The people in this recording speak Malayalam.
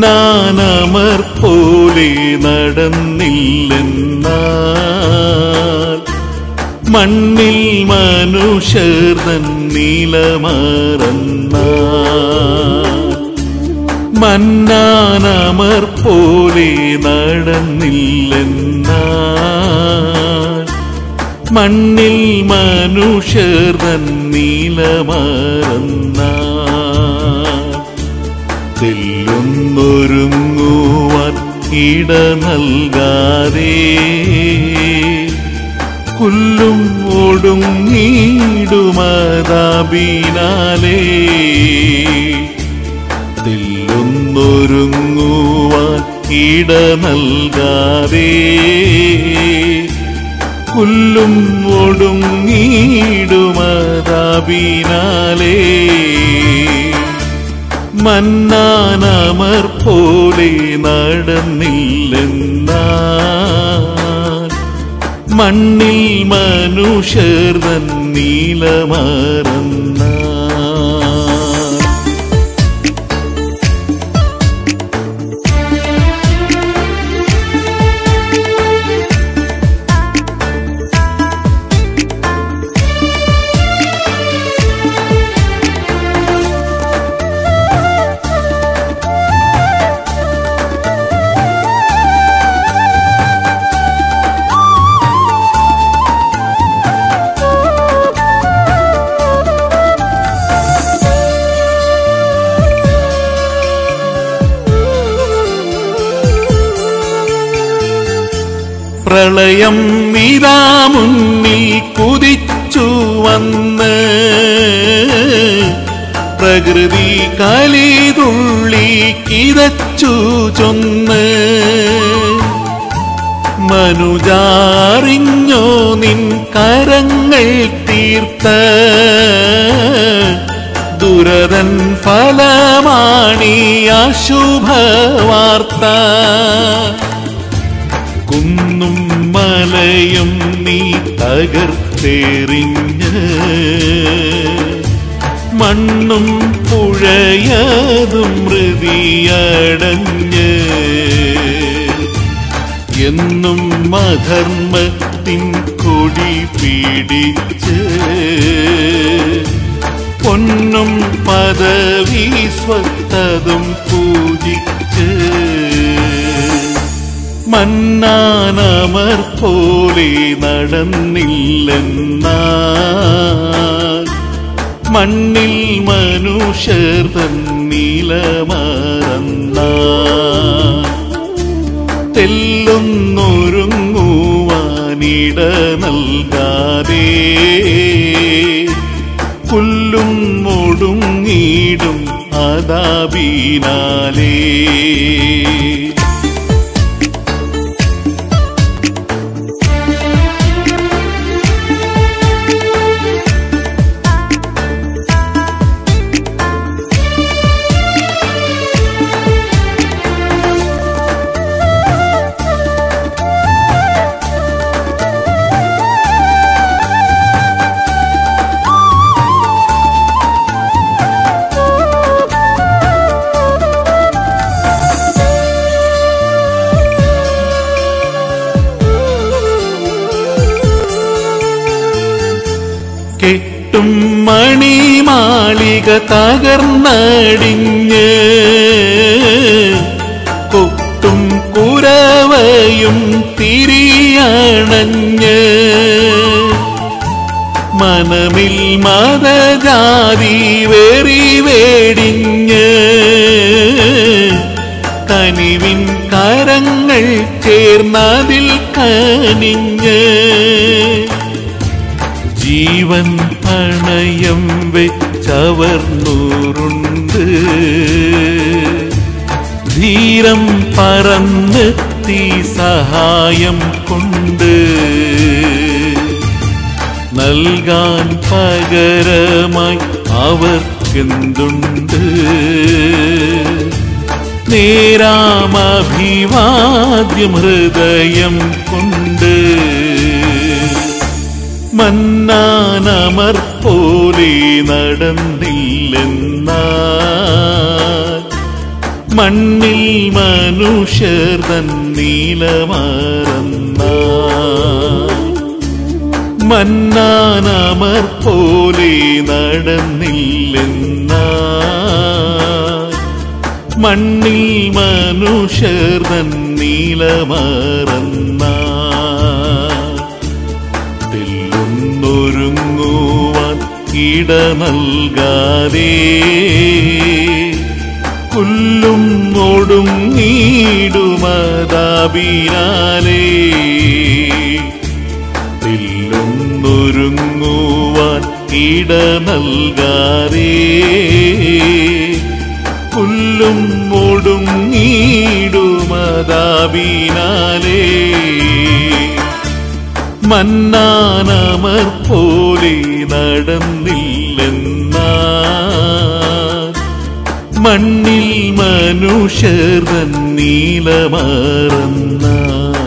മന്നാനമർ പോലെ നടന്നില്ലെന്നാൽ മണ്ണിൽ മനുഷ്യർ തൻ നീലമറന്നാൽ മന്നാനമർ പോലെ നടന്നില്ലെന്നാൽ മണ്ണിൽ മനുഷ്യർ തൻ നീലമറന്നാൽ തെല്ലുന്നൊരുങ്ങുവാൻ ഇട നൽകാതെ കുല്ലും ഒടുങ്ങിടുമതാബീനാലേ തെല്ലുന്നൊരുങ്ങുവാൻ ഇട നൽകാതെ കുല്ലും ഒടുങ്ങിടുമതാബീനാലേ മന്നാനമർ പോലെ നടന്നില്ലെന്നാൽ മണ്ണിൽ മനുഷ്യർ തൻ നീലമറന്നാൽ പ്രളയം ഇതാ മുന്നിൽ കുതിച്ചു വന്ന് പ്രകൃതി കലിതുള്ളി കിതച്ചു ചൊന്ന് മനുജാറിഞ്ഞോ നിൻ കരങ്ങൾ തീർത്ത ദുരതൻ ഫലമാണി അശുഭവാർത്ത കുന്നും മലയും നീ തകർത്തെറിഞ്ഞ് മണ്ണും പുഴയതും മൃതിയടഞ്ഞ് എന്നും മധർമ്മത്തിൻ കൊടി പിടിച്ച് പൊന്നും പദവി സ്വത്തതും പൂജിച്ച് മന്നാനമർ പോലെ നടന്നില്ലെന്നാൽ മണ്ണിൽ മനുഷ്യർ തൻ നീലമറന്നാൽ തെല്ലുന്നൊരുങ്ങുവാനിട നൽകാതെ പുല്ലും ഒടുങ്ങിടും അതാബീനാലേ കെട്ടും മണിമാളിക തകർന്നടിഞ്ഞ് കൊട്ടും കുരവയും തിരിയണഞ്ഞ് മനമിൽ മതജാതി വെറി വേടിഞ്ഞ് കനിവിൻ കരങ്ങൾ ചേർന്നതിൽ കനിഞ്ഞ് ജീവൻ പണയം വെച്ചവർന്നൂറുണ്ട് ധീരം പറന്നെത്തി സഹായം കൊണ്ട് നൽകാൻ പകരമായി അവർക്കെന്തുണ്ട് നേരാമഭിവാദ്യം ഹൃദയം കൊണ്ട് മന്നാനമർ പോലെ നടന്നില്ലെന്നാൽ മണ്ണിൽ മനുഷ്യർ തൻ നീലമറന്ന മന്നാനമർ പോലെ നടന്നില്ലെന്ന മണ്ണിൽ മനുഷ്യർ തൻ നീലമറന്ന തെല്ലുന്നൊരുങ്ങുവാൻ ഇട നൽകാതെ പുല്ലും ഒടുങ്ങിടുമതാബിനാലേ തെല്ലുന്നൊരുങ്ങുവാൻ ഇട നൽകാതെ പുല്ലും ഒടുങ്ങിടുമതാബിനാലേ മന്നാനമർ പോലെ നടന്നില്ലെന്ന മണ്ണിൽ മനുഷ്യർ നീലമറന്ന